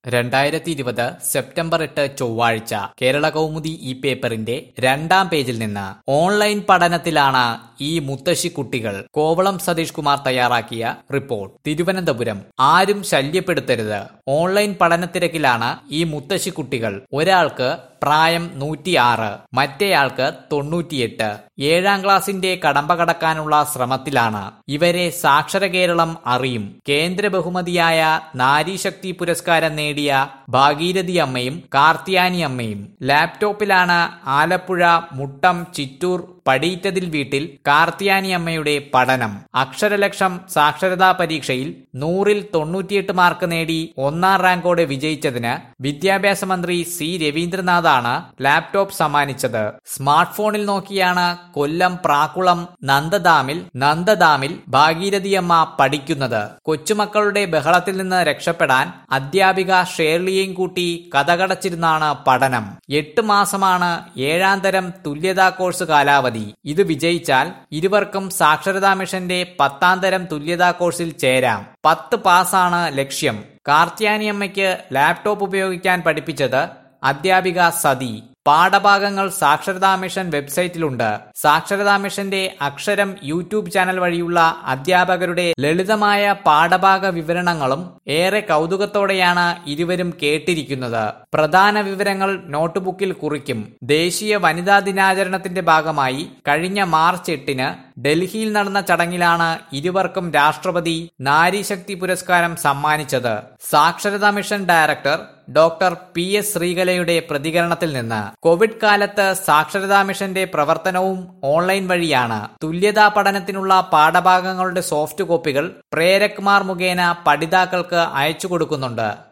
രണ്ടായിരത്തി ഇരുപത് സെപ്റ്റംബർ എട്ട് ചൊവ്വാഴ്ച കേരള കൗമുദി ഈ പേപ്പറിന്റെ രണ്ടാം പേജിൽ നിന്ന് ഓൺലൈൻ പഠനത്തിലാണ് ഈ മുത്തശ്ശി കുട്ടികൾ കോവളം സതീഷ് കുമാർ തയ്യാറാക്കിയ റിപ്പോർട്ട് തിരുവനന്തപുരം ആരും ശല്യപ്പെടുത്തരുത് ഓൺലൈൻ പഠനത്തിരക്കിലാണ് ഈ മുത്തശ്ശി കുട്ടികൾ ഒരാൾക്ക് പ്രായം നൂറ്റിയാറ് മറ്റേയാൾക്ക് തൊണ്ണൂറ്റിയെട്ട് ഏഴാം ക്ലാസിന്റെ കടമ്പ കടക്കാനുള്ള ശ്രമത്തിലാണ് ഇവരെ സാക്ഷര കേരളം അറിയും കേന്ദ്ര ബഹുമതിയായ നാരീശക്തി പുരസ്കാരം നേടിയ ഭാഗീരഥി അമ്മയും കാർത്തിയാനി അമ്മയും ലാപ്ടോപ്പിലാണ് ആലപ്പുഴ മുട്ടം ചിറ്റൂർ പടീറ്റതിൽ വീട്ടിൽ കാർത്തിയാനി അമ്മയുടെ പഠനം അക്ഷരലക്ഷം സാക്ഷരതാ പരീക്ഷയിൽ നൂറിൽ തൊണ്ണൂറ്റിയെട്ട് മാർക്ക് നേടി ഒന്നാം റാങ്കോടെ വിജയിച്ചതിന് വിദ്യാഭ്യാസ മന്ത്രി സി രവീന്ദ്രനാഥാണ് ലാപ്ടോപ്പ് സമ്മാനിച്ചത് സ്മാർട്ട് ഫോണിൽ നോക്കിയാണ് കൊല്ലം പ്രാക്കുളം നന്ദദാമിൽ നന്ദദാമിൽ ഭാഗീരഥിയമ്മ പഠിക്കുന്നത് കൊച്ചുമക്കളുടെ ബഹളത്തിൽ നിന്ന് രക്ഷപ്പെടാൻ അധ്യാപിക ഷേർലിയെയും കൂട്ടി കഥകടച്ചിരുന്നാണ് പഠനം എട്ട് മാസമാണ് ഏഴാം തരം തുല്യതാ കോഴ്സ് കാലാവധി ഇത് വിജയിച്ചാൽ ഇരുവർക്കും സാക്ഷരതാ മിഷന്റെ പത്താം തരം തുല്യതാ കോഴ്സിൽ ചേരാം പത്ത് പാസ്സാണ് ലക്ഷ്യം കാർത്തിയാനിയമ്മയ്ക്ക് ലാപ്ടോപ്പ് ഉപയോഗിക്കാൻ പഠിപ്പിച്ചത് അധ്യാപിക സതി പാഠഭാഗങ്ങൾ സാക്ഷരതാ മിഷൻ വെബ്സൈറ്റിലുണ്ട് സാക്ഷരതാ മിഷന്റെ അക്ഷരം യൂട്യൂബ് ചാനൽ വഴിയുള്ള അധ്യാപകരുടെ ലളിതമായ പാഠഭാഗ വിവരണങ്ങളും ഏറെ കൗതുകത്തോടെയാണ് ഇരുവരും കേട്ടിരിക്കുന്നത് പ്രധാന വിവരങ്ങൾ നോട്ട്ബുക്കിൽ കുറിക്കും ദേശീയ വനിതാ ദിനാചരണത്തിന്റെ ഭാഗമായി കഴിഞ്ഞ മാർച്ച് എട്ടിന് ഡൽഹിയിൽ നടന്ന ചടങ്ങിലാണ് ഇരുവർക്കും രാഷ്ട്രപതി നാരീശക്തി പുരസ്കാരം സമ്മാനിച്ചത് സാക്ഷരതാ mission director doctor P S ശ്രീകലയുടെ പ്രതികരണത്തിൽ നിന്ന് കോവിഡ് കാലത്ത് സാക്ഷരതാ മിഷന്റെ പ്രവർത്തനവും ഓൺലൈൻ വഴിയാണ് തുല്യതാ പഠനത്തിനുള്ള പാഠഭാഗങ്ങളുടെ സോഫ്റ്റ് കോപ്പികൾ പ്രേരക്മാർ മുഖേന പഠിതാക്കൾക്ക് അയച്ചു കൊടുക്കുന്നുണ്ട്